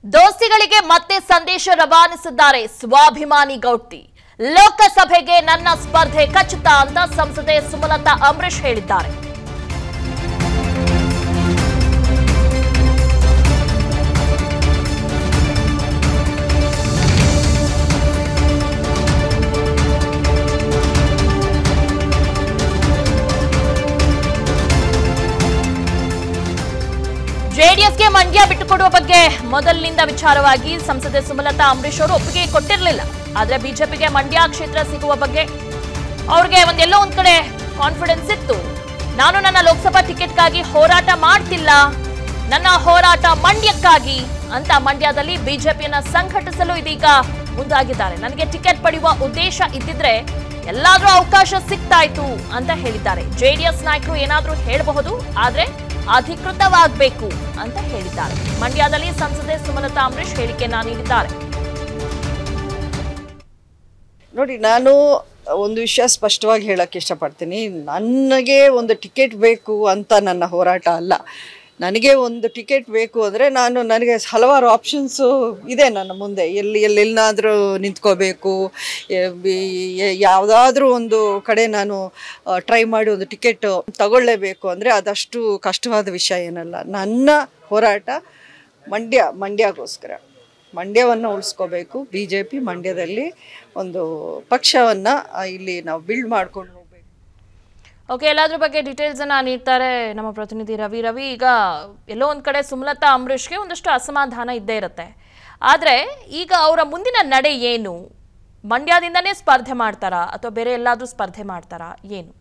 ದೋಸ್ತಿಗಳಿಗೆ ಮತ್ತೆ ಸಂದೇಶ ರವಾನಿಸಿದ್ದಾರೆ ಸ್ವಾಭಿಮಾನಿ ಗೌಡ್ತಿ ಲೋಕಸಭೆಗೆ ನನ್ನ ಸ್ಪರ್ಧೆ ಖಚಿತ ಅಂತ ಸಂಸದೆ ಸುಮಲತಾ ಅಂಬರೀಶ್ ಹೇಳಿದ್ದಾರೆ ಜೆಡಿಎಸ್ಗೆ ಮಂಡ್ಯ ಬಿಟ್ಟುಕೊಡುವ ಬಗ್ಗೆ ಮೊದಲಿನಿಂದ ವಿಚಾರವಾಗಿ ಸಂಸದೆ ಸುಮಲತಾ ಅಂಬರೀಶ್ ಅವರು ಒಪ್ಪಿಗೆ ಕೊಟ್ಟಿರಲಿಲ್ಲ ಆದ್ರೆ ಬಿಜೆಪಿಗೆ ಮಂಡ್ಯ ಕ್ಷೇತ್ರ ಸಿಗುವ ಬಗ್ಗೆ ಅವ್ರಿಗೆ ಒಂದೆಲ್ಲೋ ಒಂದ್ ಕಡೆ ಕಾನ್ಫಿಡೆನ್ಸ್ ಇತ್ತು ನಾನು ನನ್ನ ಲೋಕಸಭಾ ಟಿಕೆಟ್ಗಾಗಿ ಹೋರಾಟ ಮಾಡ್ತಿಲ್ಲ ನನ್ನ ಹೋರಾಟ ಮಂಡ್ಯಕ್ಕಾಗಿ ಅಂತ ಮಂಡ್ಯದಲ್ಲಿ ಬಿಜೆಪಿಯನ್ನ ಸಂಘಟಿಸಲು ಇದೀಗ ಮುಂದಾಗಿದ್ದಾರೆ ನನಗೆ ಟಿಕೆಟ್ ಪಡೆಯುವ ಉದ್ದೇಶ ಇದ್ದಿದ್ರೆ ಎಲ್ಲಾದ್ರೂ ಅವಕಾಶ ಸಿಗ್ತಾ ಇತ್ತು ಅಂತ ಹೇಳಿದ್ದಾರೆ ಜೆಡಿಎಸ್ ನಾಯಕರು ಏನಾದ್ರೂ ಹೇಳಬಹುದು ಆದ್ರೆ ಅಧಿಕೃತವಾಗಬೇಕು ಅಂತ ಹೇಳಿದ್ದಾರೆ ಮಂಡ್ಯದಲ್ಲಿ ಸಂಸದೆ ಸುಮಲತಾ ಅಂಬರೀಶ್ ಹೇಳಿಕೆಯನ್ನ ನೀಡಿದ್ದಾರೆ ನೋಡಿ ನಾನು ಒಂದು ವಿಷಯ ಸ್ಪಷ್ಟವಾಗಿ ಹೇಳಕ್ಕೆ ಇಷ್ಟಪಡ್ತೀನಿ ನನಗೆ ಒಂದು ಟಿಕೆಟ್ ಬೇಕು ಅಂತ ನನ್ನ ಹೋರಾಟ ಅಲ್ಲ ನನಗೆ ಒಂದು ಟಿಕೆಟ್ ಬೇಕು ಅಂದರೆ ನಾನು ನನಗೆ ಹಲವಾರು ಆಪ್ಷನ್ಸು ಇದೆ ನನ್ನ ಮುಂದೆ ಎಲ್ಲಿ ಎಲ್ಲೆಲ್ಲಾದರೂ ನಿಂತ್ಕೋಬೇಕು ಯಾವುದಾದ್ರೂ ಒಂದು ಕಡೆ ನಾನು ಟ್ರೈ ಮಾಡಿ ಒಂದು ಟಿಕೆಟ್ ತಗೊಳ್ಳೇಬೇಕು ಅಂದರೆ ಅದಷ್ಟು ಕಷ್ಟವಾದ ವಿಷಯ ಏನಲ್ಲ ನನ್ನ ಹೋರಾಟ ಮಂಡ್ಯ ಮಂಡ್ಯಕ್ಕೋಸ್ಕರ ಮಂಡ್ಯವನ್ನು ಉಳಿಸ್ಕೋಬೇಕು ಬಿ ಜೆ ಪಿ ಮಂಡ್ಯದಲ್ಲಿ ಒಂದು ಪಕ್ಷವನ್ನು ಇಲ್ಲಿ ನಾವು ಬಿಲ್ಡ್ ಮಾಡ್ಕೊಂಡು ಹೋಗ್ಬೇಕು ಓಕೆ ಎಲ್ಲಾದ್ರ ಬಗ್ಗೆ ಡೀಟೇಲ್ಸ್ ಅನ್ನ ನೀಡ್ತಾರೆ ನಮ್ಮ ಪ್ರತಿನಿಧಿ ರವಿ ರವಿ ಈಗ ಎಲ್ಲೋ ಒಂದ್ ಕಡೆ ಸುಮಲತಾ ಅಂಬರೀಷ್ಗೆ ಒಂದಷ್ಟು ಅಸಮಾಧಾನ ಇದ್ದೇ ಇರುತ್ತೆ ಆದ್ರೆ ಈಗ ಅವರ ಮುಂದಿನ ನಡೆ ಏನು ಮಂಡ್ಯದಿಂದನೇ ಸ್ಪರ್ಧೆ ಮಾಡ್ತಾರಾ ಅಥವಾ ಬೇರೆ ಎಲ್ಲಾದ್ರೂ ಸ್ಪರ್ಧೆ ಮಾಡ್ತಾರಾ ಏನು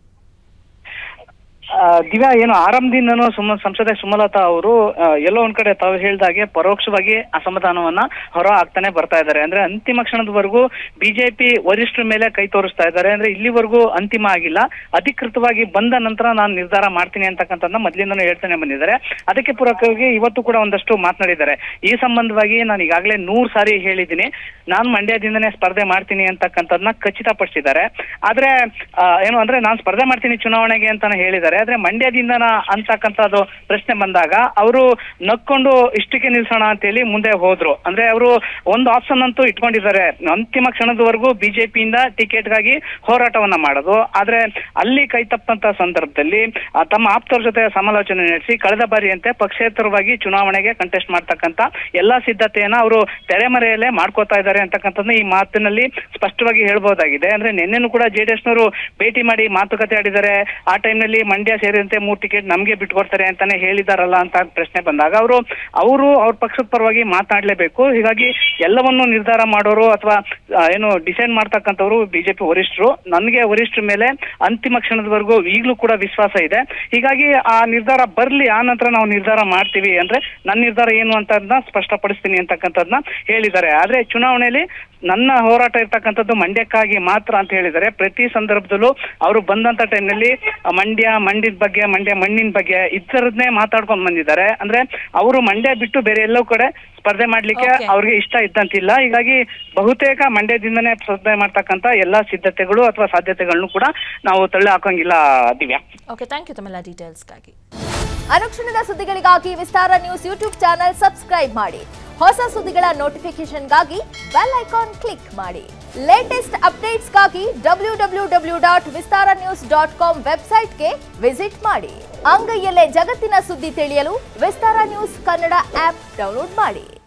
ಆ, ದಿವ್ಯಾ ಏನು ಆರಂಭದಿಂದನೂ ಸುಮ ಸಂಸದೆ ಸುಮಲತಾ ಅವರು ಆ, ಎಲ್ಲೋ ಒಂದ್ ಕಡೆ ತಾವು ಹೇಳ್ದಾಗೆ ಪರೋಕ್ಷವಾಗಿ ಅಸಮಾಧಾನವನ್ನ ಹೊರ ಹಾಕ್ತಾನೆ ಬರ್ತಾ ಇದ್ದಾರೆ ಅಂದ್ರೆ ಅಂತಿಮ ಕ್ಷಣದವರೆಗೂ ಬಿಜೆಪಿ ವರಿಷ್ಠರ ಮೇಲೆ ಕೈ ತೋರಿಸ್ತಾ ಇದ್ದಾರೆ ಅಂದ್ರೆ ಇಲ್ಲಿವರೆಗೂ ಅಂತಿಮ ಆಗಿಲ್ಲ ಅಧಿಕೃತವಾಗಿ ಬಂದ ನಂತರ ನಾನು ನಿರ್ಧಾರ ಮಾಡ್ತೀನಿ ಅಂತಕ್ಕಂಥದ್ದನ್ನ ಮೊದಲಿಂದನೂ ಹೇಳ್ತಾನೆ ಬಂದಿದ್ದಾರೆ ಅದಕ್ಕೆ ಪೂರಕವಾಗಿ ಇವತ್ತು ಕೂಡ ಒಂದಷ್ಟು ಮಾತನಾಡಿದ್ದಾರೆ ಈ ಸಂಬಂಧವಾಗಿ ನಾನು ಈಗಾಗಲೇ ನೂರ್ ಸಾರಿ ಹೇಳಿದ್ದೀನಿ ನಾನು ಮಂಡ್ಯದಿಂದನೇ ಸ್ಪರ್ಧೆ ಮಾಡ್ತೀನಿ ಅಂತಕ್ಕಂಥದ್ದನ್ನ ಖಚಿತಪಡಿಸಿದ್ದಾರೆ ಆದ್ರೆ ಆ, ಏನು ಅಂದ್ರೆ ನಾನು ಸ್ಪರ್ಧೆ ಮಾಡ್ತೀನಿ ಚುನಾವಣೆಗೆ ಅಂತಾನೆ ಹೇಳಿದ್ದಾರೆ ಆದ್ರೆ ಮಂಡ್ಯದಿಂದನ ಅಂತಕ್ಕಂಥದ್ದು ಪ್ರಶ್ನೆ ಬಂದಾಗ ಅವರು ನಕ್ಕೊಂಡು ಇಷ್ಟಕ್ಕೆ ನಿಲ್ಸೋಣ ಅಂತೇಳಿ ಮುಂದೆ ಹೋದ್ರು ಅಂದ್ರೆ ಅವರು ಒಂದು ಆಪ್ಷನ್ ಅಂತೂ ಇಟ್ಕೊಂಡಿದ್ದಾರೆ ಅಂತಿಮ ಕ್ಷಣದವರೆಗೂ ಬಿಜೆಪಿಯಿಂದ ಟಿಕೆಟ್ಗಾಗಿ ಹೋರಾಟವನ್ನ ಮಾಡೋದು ಆದ್ರೆ ಅಲ್ಲಿ ಕೈ ತಪ್ಪಂತ ಸಂದರ್ಭದಲ್ಲಿ ಆ, ತಮ್ಮ ಆಪ್ತರ ಜೊತೆ ಸಮಾಲೋಚನೆ ನಡೆಸಿ ಕಳೆದ ಬಾರಿಯಂತೆ ಪಕ್ಷೇತರವಾಗಿ ಚುನಾವಣೆಗೆ ಕಂಟೆಸ್ಟ್ ಮಾಡ್ತಕ್ಕಂತ ಎಲ್ಲಾ ಸಿದ್ಧತೆಯನ್ನ ಅವರು ತೆರೆಮರೆಯಲ್ಲೇ ಮಾಡ್ಕೋತಾ ಇದ್ದಾರೆ ಅಂತಕ್ಕಂಥದ್ದು ಈ ಮಾತಿನಲ್ಲಿ ಸ್ಪಷ್ಟವಾಗಿ ಹೇಳ್ಬೋದಾಗಿದೆ ಅಂದ್ರೆ ನಿನ್ನೆನೂ ಕೂಡ ಜೆಡಿಎಸ್ ನವರು ಭೇಟಿ ಮಾಡಿ ಮಾತುಕತೆ ಆಡಿದ್ದಾರೆ ಆ ಟೈಮ್ನಲ್ಲಿ ಮಂಡ್ಯ ಸೇರಿದಂತೆ ಮೂರ್ ಟಿಕೆಟ್ ನಮ್ಗೆ ಬಿಟ್ಕೊಡ್ತಾರೆ ಅಂತಾನೆ ಹೇಳಿದಾರಲ್ಲ ಅಂತ ಪ್ರಶ್ನೆ ಬಂದಾಗ ಅವರು ಅವರು ಅವ್ರ ಪಕ್ಷದ ಪರವಾಗಿ ಮಾತನಾಡ್ಲೇಬೇಕು ಹೀಗಾಗಿ ಎಲ್ಲವನ್ನೂ ನಿರ್ಧಾರ ಮಾಡೋರು ಅಥವಾ ಏನು ಡಿಸೈಡ್ ಮಾಡ್ತಕ್ಕಂಥವ್ರು ಬಿಜೆಪಿ ವರಿಷ್ಠರು ನನಗೆ ವರಿಷ್ಠರ ಮೇಲೆ ಅಂತಿಮ ಕ್ಷಣದವರೆಗೂ ಈಗಲೂ ಕೂಡ ವಿಶ್ವಾಸ ಇದೆ ಹೀಗಾಗಿ ಆ ನಿರ್ಧಾರ ಬರ್ಲಿ ಆ ನಂತರ ನಾವು ನಿರ್ಧಾರ ಮಾಡ್ತೀವಿ ಅಂದ್ರೆ ನನ್ನ ನಿರ್ಧಾರ ಏನು ಅಂತ ಸ್ಪಷ್ಟಪಡಿಸ್ತೀನಿ ಅಂತಕ್ಕಂಥದ್ದನ್ನ ಹೇಳಿದ್ದಾರೆ ಆದ್ರೆ ಚುನಾವಣೆಯಲ್ಲಿ ನನ್ನ ಹೋರಾಟ ಇರ್ತಕ್ಕಂಥದ್ದು ಮಂಡ್ಯಕ್ಕಾಗಿ ಮಾತ್ರ ಅಂತ ಹೇಳಿದ್ದಾರೆ ಪ್ರತಿ ಸಂದರ್ಭದಲ್ಲೂ ಅವರು ಬಂದಂತ ಟೈಮ್ನಲ್ಲಿ ಮಂಡ್ಯ ಮಂಡ್ಯದ ಬಗ್ಗೆ ಮಂಡ್ಯ ಮಣ್ಣಿನ ಬಗ್ಗೆ ಇತರದ್ನೇ ಮಾತಾಡ್ಕೊಂಡ್ ಬಂದಿದ್ದಾರೆ ಅಂದ್ರೆ ಅವರು ಮಂಡ್ಯ ಬಿಟ್ಟು ಬೇರೆ ಎಲ್ಲೋ ಕಡೆ ಸ್ಪರ್ಧೆ ಮಾಡ್ಲಿಕ್ಕೆ Okay. ಅವ್ರಿಗೆ ಇಷ್ಟ ಇದ್ದಂತಿಲ್ಲ ಹೀಗಾಗಿ ಬಹುತೇಕ ಮಂಡ್ಯದಿಂದನೇ ಸ್ಪರ್ಧೆ ಮಾಡ್ತಕ್ಕಂತ ಎಲ್ಲಾ ಸಿದ್ಧತೆಗಳು ಅಥವಾ ಸಾಧ್ಯತೆಗಳನ್ನು ಕೂಡ ನಾವು ತಳ್ಳಿ ಹಾಕಂಗಿಲ್ಲ ದಿವ್ಯಾ ಓಕೆ ಥ್ಯಾಂಕ್ ಯು ತಮ್ಮೆಲ್ಲ ಡೀಟೇಲ್ಸ್ಗಾಗಿ ಅನುಕ್ಷಣದ ಸುದ್ದಿಗಳಿಗಾಗಿ Vistara news YouTube channel subscribe ಮಾಡಿ ಹೊಸ ಸುದ್ದಿಗಳ ನೋಟಿಫಿಕೇಶನ್ಗಾಗಿ ಬೆಲ್ ಐಕಾನ್ ಕ್ಲಿಕ್ ಮಾಡಿ ಲೇಟೆಸ್ಟ್ ಅಪ್ಡೇಟ್ಸ್ಗಾಗಿ W W W dot Vistara news dot com ವೆಬ್ಸೈಟ್ಗೆ ವಿಸಿಟ್ ಮಾಡಿ ಅಂಗೈಯಲ್ಲೇ ಜಗತ್ತಿನ ಸುದ್ದಿ ತಿಳಿಯಲು Vistara news Kannada app download ಮಾಡಿ